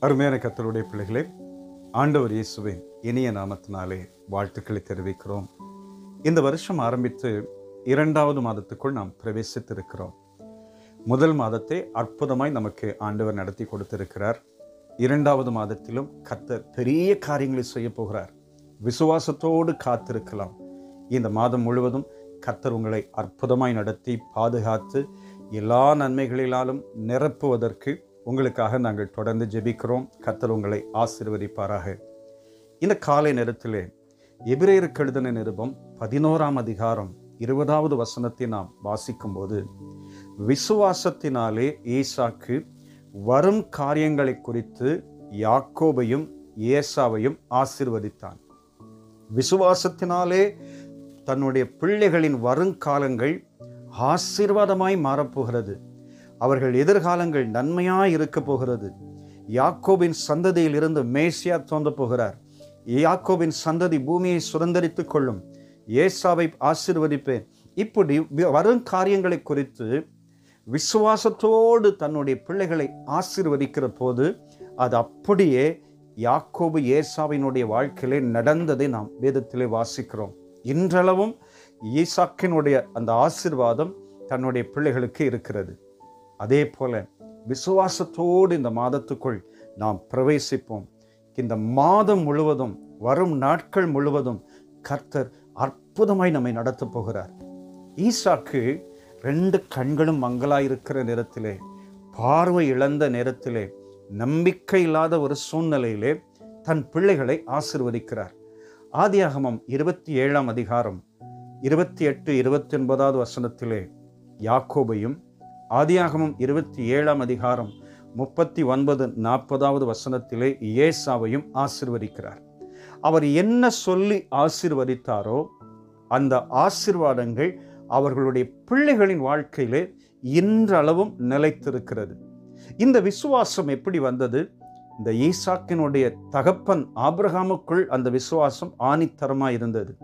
அருமையான கத்தருடைய பிள்ளைகளே ஆண்டவர் இயேசுவின் இனிய நாமத்தினாலே வாழ்த்துக்களை தெரிவிக்கிறோம் இந்த வருஷம் ஆரம்பித்து இரண்டாவது மாதத்துக்குள் நாம் பிரவேசித்திருக்கிறோம் முதல் மாதத்தை அற்புதமாய் நமக்கு ஆண்டவர் நடத்தி கொடுத்திருக்கிறார் இரண்டாவது மாதத்திலும் கத்தர் பெரிய காரியங்களை செய்ய போகிறார் விசுவாசத்தோடு காத்திருக்கலாம் இந்த மாதம் முழுவதும் கத்தர் உங்களை அற்புதமாய் நடத்தி பாதுகாத்து எல்லா நன்மைகளினாலும் நிரப்புவதற்கு உங்களுக்காக நாங்கள் தொடர்ந்து ஜெபிக்கிறோம் கத்தர் உங்களை ஆசீர்வதிப்பாராக இந்த காலை நேரத்திலே எபிரேயருக்கு எழுதின நிருபம் பதினோராம் அதிகாரம் இருபதாவது வசனத்தை நாம் வாசிக்கும்போது விசுவாசத்தினாலே ஈசாக்கு வரும் காரியங்களை குறித்து யாக்கோபையும் ஏசாவையும் ஆசீர்வதித்தான் விசுவாசத்தினாலே தன்னுடைய பிள்ளைகளின் வருங்காலங்கள் ஆசீர்வாதமாய் மாறப்போகிறது அவர்கள் எதிர்காலங்கள் நன்மையாய் இருக்க போகிறது யாக்கோபின் சந்ததியில் இருந்து மேசியா தோன்ற போகிறார் யாக்கோபின் சந்ததி பூமியை சுதந்திரித்துக் கொள்ளும் ஏசாவை ஆசீர்வதிப்பேன் இப்படி வி- வரும் காரியங்களை குறித்து விசுவாசத்தோடு தன்னுடைய பிள்ளைகளை ஆசீர்வதிக்கிற போது அது அப்படியே யாக்கோபு ஏசாவினுடைய வாழ்க்கையிலே நடந்ததை நாம் வேதத்திலே வாசிக்கிறோம் இன்றளவும் ஈசாக்கினுடைய அந்த ஆசீர்வாதம் தன்னுடைய பிள்ளைகளுக்கு இருக்கிறது அதே போல விசுவாசத்தோடு இந்த மாதத்துக்குள் நாம் பிரவேசிப்போம் இந்த மாதம் முழுவதும் வரும் நாட்கள் முழுவதும் கர்த்தர் அற்புதமாய் நம்மை நடத்தப் போகிறார் ஈசாக்கு ரெண்டு கண்களும் மங்கலாயிருக்கிற நேரத்திலே பார்வை இழந்த நேரத்திலே நம்பிக்கை இல்லாத ஒரு சூழ்நிலையிலே தன் பிள்ளைகளை ஆசிர்வதிக்கிறார் ஆதியாகமம் இருபத்தி ஏழாம் அதிகாரம் இருபத்தி எட்டு இருபத்தி ஒன்பதாவது வசனத்திலே யாக்கோபையும் ஆதியாகமம் இருபத்தி ஏழாம் அதிகாரம் முப்பத்தி ஒன்பது நாற்பதாவது வசனத்திலே ஏசாவையும் ஆசிர்வதிக்கிறார் அவர் என்ன சொல்லி ஆசிர்வதித்தாரோ அந்த ஆசிர்வாதங்கள் அவர்களுடைய பிள்ளைகளின் வாழ்க்கையிலே இன்றளவும் நிலைத்திருக்கிறது இந்த விசுவாசம் எப்படி வந்தது இந்த ஈசாக்கினுடைய தகப்பன் ஆபிரகாமுக்குள் அந்த விசுவாசம் ஆணித்தரமாக இருந்தது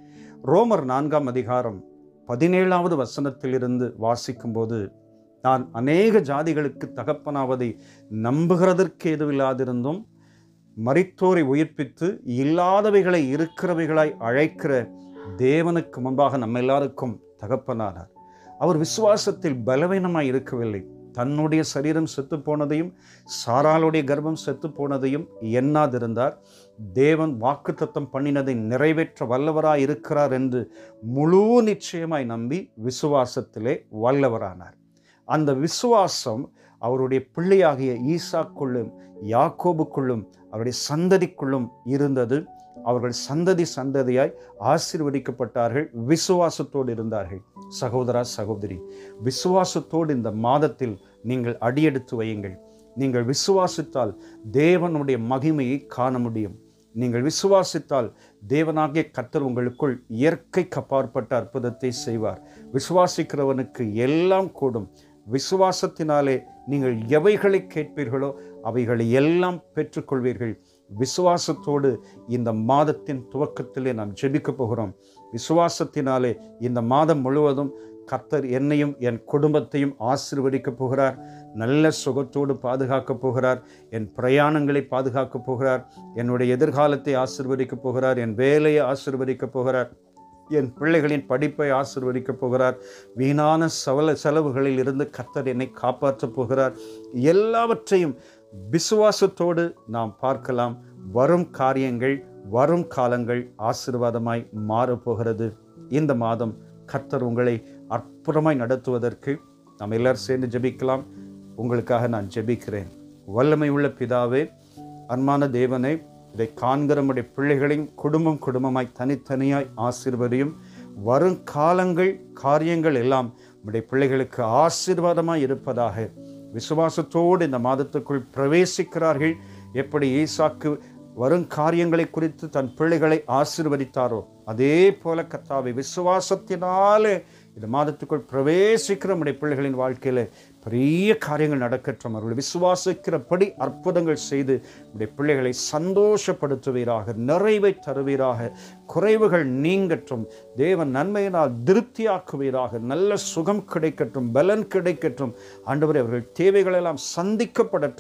ரோமர் நான்காம் அதிகாரம் பதினேழாவது வசனத்திலிருந்து வாசிக்கும்போது நான் அநேக ஜாதிகளுக்கு தகப்பனாவதை நம்புகிறதற்கு எதுவில்லாதிருந்தும் மரித்தோரை உயிர்ப்பித்து இல்லாதவைகளை இருக்கிறவைகளாய் அழைக்கிற தேவனுக்கு முன்பாக நம்ம எல்லாருக்கும் தகப்பனானார் அவர் விசுவாசத்தில் பலவீனமாய் இருக்கவில்லை தன்னுடைய சரீரம் செத்து போனதையும் சாராளுடைய கர்ப்பம் செத்து போனதையும் எண்ணாதிருந்தார் தேவன் வாக்குத்தத்தம் பண்ணினதை நிறைவேற்ற வல்லவராய் இருக்கிறார் என்று முழு நிச்சயமாய் நம்பி விசுவாசத்திலே வல்லவரானார் அந்த விசுவாசம் அவருடைய பிள்ளையாகிய ஈசாக்குள்ளும் யாக்கோபுக்குள்ளும் அவருடைய சந்ததிக்குள்ளும் இருந்தது அவர்கள் சந்ததி சந்ததியாய் ஆசீர்வதிக்கப்பட்டார்கள் விசுவாசத்தோடு இருந்தார்கள் சகோதரா சகோதரி விசுவாசத்தோடு இந்த மாதத்தில் நீங்கள் அடியெடுத்து வையுங்கள் நீங்கள் விசுவாசித்தால் தேவனுடைய மகிமையை காண முடியும் நீங்கள் விசுவாசித்தால் தேவனாகிய கர்த்தர் உங்களுக்குள் இயற்கைக்கு அப்பாற்பட்ட அற்புதத்தை செய்வார் விசுவாசிக்கிறவனுக்கு எல்லாம் கூடும் விசுவாசத்தினாலே நீங்கள் எவைகளை கேட்பீர்களோ அவைகளை எல்லாம் பெற்றுக்கொள்வீர்கள் விசுவாசத்தோடு இந்த மாதத்தின் துவக்கத்திலே நாம் ஜெபிக்க போகிறோம் விசுவாசத்தினாலே இந்த மாதம் முழுவதும் கர்த்தர் என்னையும் என் குடும்பத்தையும் ஆசீர்வதிக்கப் போகிறார் நல்ல சுகத்தோடு பாதுகாக்கப் போகிறார் என் பிரயாணங்களை பாதுகாக்கப் போகிறார் என்னுடைய எதிர்காலத்தை ஆசீர்வதிக்கப் போகிறார் என் வேலையை ஆசீர்வதிக்கப் போகிறார் என் பிள்ளைகளின் படிப்பை ஆசீர்வதிக்கப் போகிறார் வீணான சவல செலவுகளில் இருந்து கர்த்தர் என்னை காப்பாற்றப் போகிறார் எல்லாவற்றையும் விசுவாசத்தோடு நாம் பார்க்கலாம் வரும் காரியங்கள் வரும் காலங்கள் ஆசீர்வாதமாய் மாறப்போகிறது இந்த மாதம் கர்த்தர் உங்களை அற்புதமாய் நடத்துவதற்கு நாம் எல்லாரும் சேர்ந்து ஜெபிக்கலாம் உங்களுக்காக நான் ஜெபிக்கிறேன் வல்லமை உள்ள பிதாவே அன்பான தேவனை இதை காண்கிற நம்முடைய பிள்ளைகளையும் குடும்பம் குடும்பமாய் தனித்தனியாய் ஆசீர்வதியும் வரும் காலங்கள் காரியங்கள் எல்லாம் நம்முடைய பிள்ளைகளுக்கு ஆசீர்வாதமாய் இருப்பதாக விசுவாசத்தோடு இந்த மாதத்துக்குள் பிரவேசிக்கிறார்கள் எப்படி ஈசாக்கு வரும் காரியங்களை குறித்து தன் பிள்ளைகளை ஆசீர்வதித்தாரோ அதே போல கத்தாவை விசுவாசத்தினாலே இந்த மாதத்துக்குள் பிரவேசிக்கிற நம்முடைய பிள்ளைகளின் வாழ்க்கையில பெரிய காரியங்கள் நடக்கட்டும் அவர்கள் விசுவாசிக்கிறபடி அற்புதங்கள் செய்து நம்முடைய பிள்ளைகளை சந்தோஷப்படுத்துவீராக நிறைவை தருவீராக குறைவுகள் நீங்கட்டும் தேவன் நன்மையினால் திருப்தியாக்குவீராக நல்ல சுகம் கிடைக்கட்டும் பலன் கிடைக்கட்டும் ஆண்டவரே அவர்கள் தேவைகளெல்லாம் சந்திக்கப்படட்டும்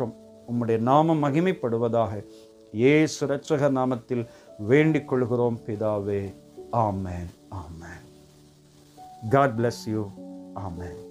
உம்முடைய நாமம் மகிமைப்படுவதாக இயேசு இரட்சக நாமத்தில் வேண்டிக் கொள்கிறோம் பிதாவே amen amen God bless you amen